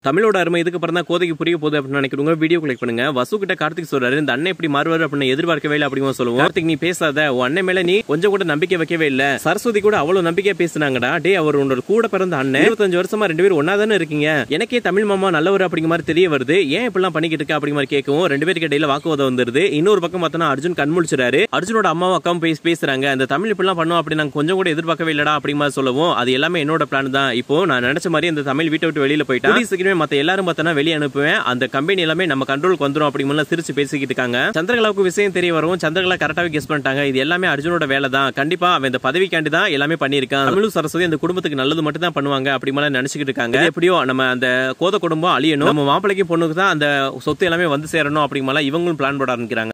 தமிழோட அருமை இதுக்கு அப்புறம் தான் கோதைக்கு புரிய போகுது அப்படின்னு நினைக்கிறவங்க வீடியோ கிளிக் பண்ணுங்க வசு கிட்ட கார்த்திக் சொல்றாரு இந்த அண்ணன் எப்படி மாறுவாரு அப்படின்னு எதிர்பார்க்கவே இல்லை அப்படிங்க சொல்லுவோம் கார்த்திக் நீ பேசாத உன் அண்ணன் மேல நீ கொஞ்சம் கூட நம்பிக்கை வைக்கவே இல்ல சரஸ்வதி கூட அவ்வளவு நம்பிக்கையா பேசுனாங்கடா டே அவர் உன்னோட கூட பிறந்த அண்ணன் இருபத்தஞ்சு வருஷமா ரெண்டு பேரும் ஒன்னா தானே இருக்கீங்க எனக்கே தமிழ் மாமா நல்லவர் அப்படிங்கிற மாதிரி தெரிய வருது ஏன் இப்படிலாம் பண்ணிக்கிட்டு இருக்க அப்படிங்கிற மாதிரி கேட்கவும் ரெண்டு பேருக்கு இடையில வாக்குவாதம் வந்துருது இன்னொரு பக்கம் பார்த்தோன்னா அர்ஜுன் கண்முழிச்சிடாரு அர்ஜுனோட அம்மாவும் அக்காவும் பேசி பேசுறாங்க அந்த தமிழ் இப்படிலாம் பண்ணும் அப்படி நாங்க கொஞ்சம் கூட எதிர்பார்க்கவே இல்லடா அப்படிங்கிற மாதிரி சொல்லவும் அது எல்லாமே என்னோட பிளான் தான் இப்போ நான் நினைச்ச மாதிரி அந்த தமிழ் வீட்டை விட்டு வெளியில போயிட்டா சீக்கிரமே மத்த எல்லாரும் பார்த்தனா வெளியே அனுப்புவேன் அந்த கம்பெனி எல்லாமே நம்ம கண்ட்ரோலுக்கு வந்துரும் அப்படிங்கலாம் சிரிச்சு பேசிக்கிட்டு இருக்காங்க சந்திரகலாவுக்கு விஷயம் தெரிய வரவும் சந்திரகலா கரெக்டாவே கெஸ் பண்ணிட்டாங்க இது எல்லாமே அர்ஜுனோட வேலை தான் கண்டிப்பா அவன் இந்த பதவிக்காண்டி தான் எல்லாமே பண்ணியிருக்கான் தமிழும் சரஸ்வதி அந்த குடும்பத்துக்கு நல்லது மட்டும் தான் பண்ணுவாங்க அப்படி மாதிரி நினைச்சுக்கிட்டு இருக்காங்க இது எப்படியோ நம்ம அந்த கோத குடும்பம் அழியணும் நம்ம மாப்பிளைக்கு பொண்ணுக்கு தான் அந்த சொத்து எல்லாமே வந்து சேரணும் அப்படிங்கலாம் இவங்களும் பிளான் போட ஆரம்பிக்கிறாங்க